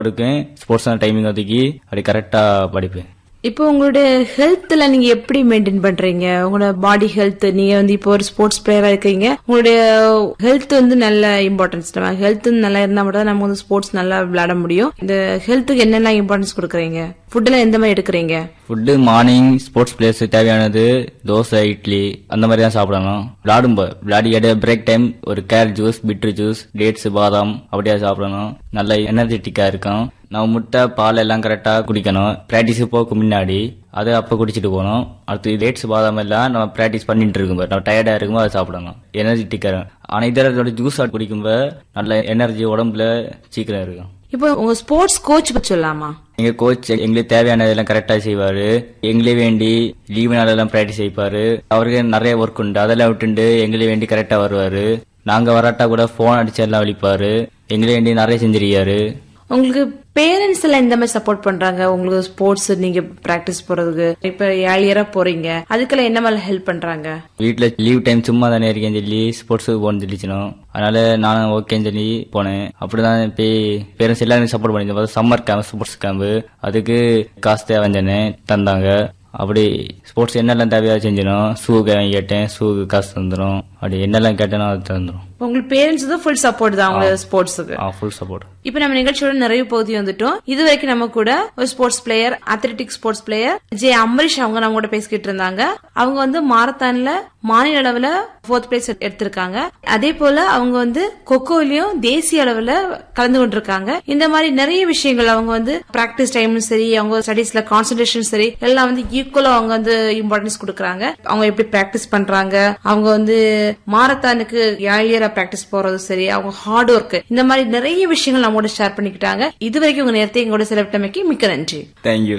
எடுக்கேன் sports timing ஒதுக்கி அப்படி கரெக்டா படிப்பேன் இப்போ உங்களுடைய ஹெல்த்ல நீங்க எப்படி மெயின்டைன் பண்றீங்க உங்களோட பாடி ஹெல்த் நீங்க வந்து இப்போ ஒரு ஸ்போர்ட்ஸ் பிளேயரா இருக்கீங்க உங்களுடைய ஹெல்த் வந்து நல்ல இம்பார்ட்டன்ஸ் ஹெல்த் நல்லா இருந்தா மட்டும் தான் நம்ம வந்து ஸ்போர்ட்ஸ் நல்லா விளையாட முடியும் இந்த ஹெல்த்துக்கு என்னென்ன இம்பார்ட்டன்ஸ் கொடுக்குறீங்க ஃபுட்ல எந்த மாதிரி எடுக்கிறீங்க ஃபுட்டு மார்னிங் ஸ்போர்ட்ஸ் பிளேயர்ஸ் தேவையானது தோசை இட்லி அந்த மாதிரி தான் சாப்பிடணும் விளையாடும்போது விளையாடி இடையே பிரேக் டைம் ஒரு carrot juice beetroot juice dates பாதாம் அப்படியே சாப்பிடணும் நல்ல எனர்ஜெட்டிக்கா இருக்கும் நம்ம முட்டை பால் எல்லாம் கரெக்டா குடிக்கணும் பிராக்டிஸ் போக்கு முன்னாடி அதை அப்ப குடிச்சிட்டு போகணும் அடுத்து டேட்ஸ் பாதாம் எல்லாம் நம்ம பிராக்டிஸ் பண்ணிட்டு இருக்கும்போது நம்ம டயர்டா இருக்கும்போது அதை சாப்பிடணும் எனர்ஜெட்டிக்கா ஆனா இதோட ஜூஸ் குடிக்கும்போது நல்ல எனர்ஜி உடம்புல சீக்கிரம் இருக்கும் இப்போ உங்க ஸ்போர்ட்ஸ் கோச் பத்தி சொல்லலாமா எங்க கோச் எங்களுக்கு தேவையானதெல்லாம் கரெக்டா செய்வாரு எங்களே வேண்டி லீவு நாளெல்லாம் பிராக்டிஸ் செய்வாரு அவருக்கு நிறைய ஒர்க் உண்டு அதெல்லாம் விட்டுண்டு எங்களே வேண்டி கரெக்டா வருவாரு நாங்க வராட்டா கூட போன் அடிச்சு எல்லாம் விழிப்பாரு எங்களே வேண்டி நிறைய செஞ்சிருக்காரு உங்களுக்கு பேரண்ட்ஸ் எல்லாம் இந்த மாதிரி சப்போர்ட் பண்றாங்க உங்களுக்கு ஸ்போர்ட்ஸ் நீங்க பிராக்டிஸ் போறதுக்கு இப்ப ஏழியரா போறீங்க அதுக்கெல்லாம் என்ன மாதிரி ஹெல்ப் பண்றாங்க வீட்டுல லீவ் டைம் சும்மா தானே இருக்கேன்னு சொல்லி ஸ்போர்ட்ஸுக்கு போகணும்னு சொல்லிச்சினோம் அதனால நானும் ஓகேன்னு சொல்லி போனேன் அப்படிதான் போய் பேரண்ட்ஸ் எல்லாரும் சப்போர்ட் பண்ணியிருந்தோம் சம்மர் கேம்ப் ஸ்போர்ட்ஸ் கேம்ப் அதுக்கு காசு தேவைஞ்சேன்னு தந்தாங்க அப்படி ஸ்போர்ட்ஸ் என்னெல்லாம் தேவையா செஞ்சிடும் ஷூ கேட்டேன் ஷூக்கு காசு தந்துடும் அப்படி என்னெல்லாம் கேட்டேனோ அது தந்துடும் உங்களுக்கு பேரண்ட்ஸ் தான் ஃபுல் சப்போர்ட் தான் அவங்க ஸ்போர்ட்ஸுக்கு ஃபுல் சப்போர்ட் இப்ப நம்ம நிகழ்ச்சியோட நிறைய பகுதி வந்துட்டோம் இது வரைக்கும் நம்ம கூட ஒரு sports player athletic sports player J Ambareesh அவங்க நம்ம கூட பேசிக்கிட்டு இருந்தாங்க அவங்க வந்து மாரத்தான்ல மாநில அளவுல ஃபோர்த் பிளேஸ் எடுத்திருக்காங்க அதே போல அவங்க வந்து கொக்கோலயும் தேசிய அளவுல கலந்து கொண்டிருக்காங்க இந்த மாதிரி நிறைய விஷயங்கள் அவங்க வந்து பிராக்டிஸ் டைமும் சரி அவங்க ஸ்டடீஸ்ல கான்சன்ட்ரேஷன் சரி எல்லாம் வந்து ஈக்குவலா அவங்க வந்து இம்பார்ட்டன்ஸ் கொடுக்கறாங்க அவங்க எப்படி பிராக்டிஸ் பண்றாங்க அவங்க வந்து மாரத்தானுக்கு ஏழியரா பிராக்டிஸ் போறது சரி அவங்க ஹார்ட் ஒர்க் இந்த மாதிரி நிறைய விஷயங்கள் நம்மோட ஷேர் பண்ணிக்கிட்டாங்க இது வரைக்கும் உங்க நேரத்தை எங்களோட செலவிட்டமைக்கு மிக்க நன்றி தேங்க்யூ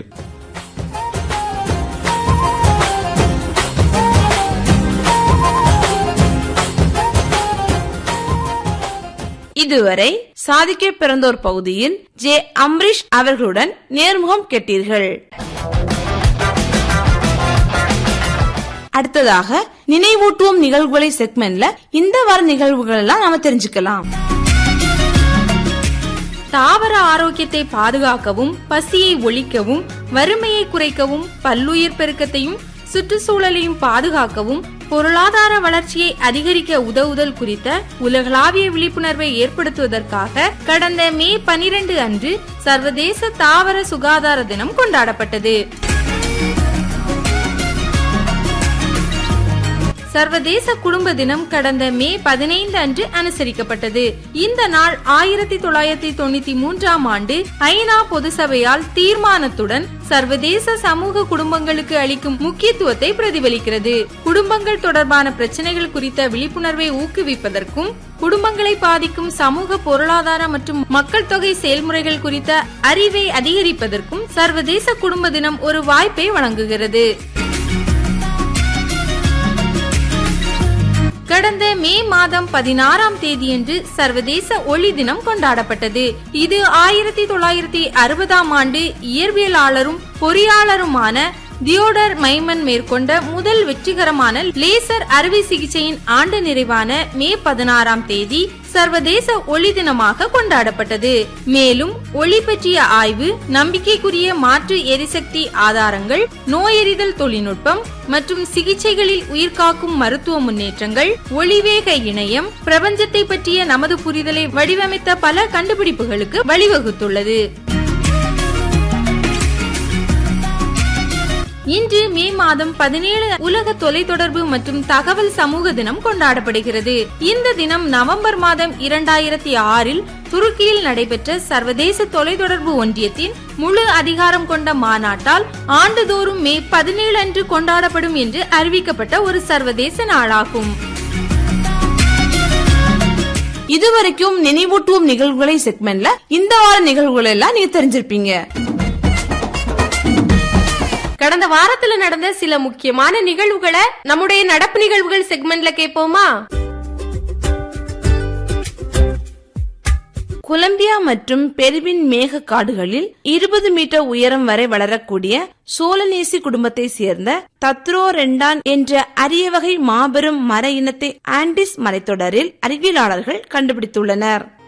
இதுவரை சாதிக்க பிறந்தோர் பகுதியில் ஜே அம்பரீஷ் அவர்களுடன் நேர்முகம் கேட்டீர்கள் அடுத்ததாக நினைவூட்டுவோம் நிகழ்வுகளை செக்மெண்ட்ல இந்த வார நிகழ்வுகள் எல்லாம் நாம தெரிஞ்சுக்கலாம் தாவர ஆரோக்கியத்தை பாதுகாக்கவும் பசியை ஒழிக்கவும் வறுமையை குறைக்கவும் பல்லுயிர் பெருக்கத்தையும் சுற்றுச்சூழலையும் பாதுகாக்கவும் பொருளாதார வளர்ச்சியை அதிகரிக்க உதவுதல் குறித்த உலகளாவிய விழிப்புணர்வை ஏற்படுத்துவதற்காக கடந்த மே பனிரெண்டு அன்று சர்வதேச தாவர சுகாதார தினம் கொண்டாடப்பட்டது சர்வதேச குடும்ப தினம் கடந்த மே பதினைந்து அன்று அனுசரிக்கப்பட்டது இந்த நாள் ஆயிரத்தி தொள்ளாயிரத்தி தொண்ணூத்தி மூன்றாம் ஆண்டு ஐநா பொதுசபையால் தீர்மானத்துடன் சர்வதேச சமூக குடும்பங்களுக்கு அளிக்கும் முக்கியத்துவத்தை பிரதிபலிக்கிறது குடும்பங்கள் தொடர்பான பிரச்சனைகள் குறித்த விழிப்புணர்வை ஊக்குவிப்பதற்கும் குடும்பங்களை பாதிக்கும் சமூக பொருளாதார மற்றும் மக்கள் தொகை செயல்முறைகள் குறித்த அறிவை அதிகரிப்பதற்கும் சர்வதேச குடும்ப தினம் ஒரு வாய்ப்பை வழங்குகிறது கடந்த மே மாதம் பதினாறாம் தேதியன்று சர்வதேச ஒளி தினம் கொண்டாடப்பட்டது இது ஆயிரத்தி தொள்ளாயிரத்தி அறுபதாம் ஆண்டு இயற்பியலாளரும் பொறியாளருமான தியோடர் மைமன் மேற்கொண்ட முதல் வெற்றிகரமான லேசர் அறுவை சிகிச்சையின் ஆண்டு நிறைவான மே பதினாறாம் தேதி சர்வதேச ஒளி தினமாக கொண்டாடப்பட்டது மேலும் ஒளி பற்றிய ஆய்வு நம்பிக்கைக்குரிய மாற்று எரிசக்தி ஆதாரங்கள் நோயறிதல் தொழில்நுட்பம் மற்றும் சிகிச்சைகளில் உயிர்காக்கும் மருத்துவ முன்னேற்றங்கள் ஒளிவேக இணையம் பிரபஞ்சத்தை பற்றிய நமது புரிதலை வடிவமைத்த பல கண்டுபிடிப்புகளுக்கு வழிவகுத்துள்ளது இன்று மே மாதம் பதினேழு உலக தொலைத்தொடர்பு மற்றும் தகவல் சமூக தினம் கொண்டாடப்படுகிறது இந்த தினம் நவம்பர் மாதம் இரண்டாயிரத்தி ஆறில் துருக்கியில் நடைபெற்ற சர்வதேச தொலைத்தொடர்பு ஒன்றியத்தின் முழு அதிகாரம் கொண்ட மாநாட்டால் ஆண்டுதோறும் மே பதினேழு அன்று கொண்டாடப்படும் என்று அறிவிக்கப்பட்ட ஒரு சர்வதேச நாளாகும் இதுவரைக்கும் நினைவூட்டுவோம் நிகழ்வுகளை செக்மெண்ட்ல இந்த வார நிகழ்வுகள் எல்லாம் நீங்க தெரிஞ்சிருப்பீங்க கடந்த வாரத்துல நடந்த சில முக்கியமான நிகழ்வுகளை நம்முடைய நடப்பு நிகழ்வுகள் செக்மெண்ட்ல கேட்போமா கொலம்பியா மற்றும் பெருவின் மேக காடுகளில் இருபது மீட்டர் உயரம் வரை வளரக்கூடிய சோலனேசி குடும்பத்தை சேர்ந்த தத்ரோ ரெண்டான் என்ற அரிய வகை மாபெரும் மர இனத்தை ஆண்டிஸ் மலைத்தொடரில் அறிவியலாளர்கள் கண்டுபிடித்துள்ளனர்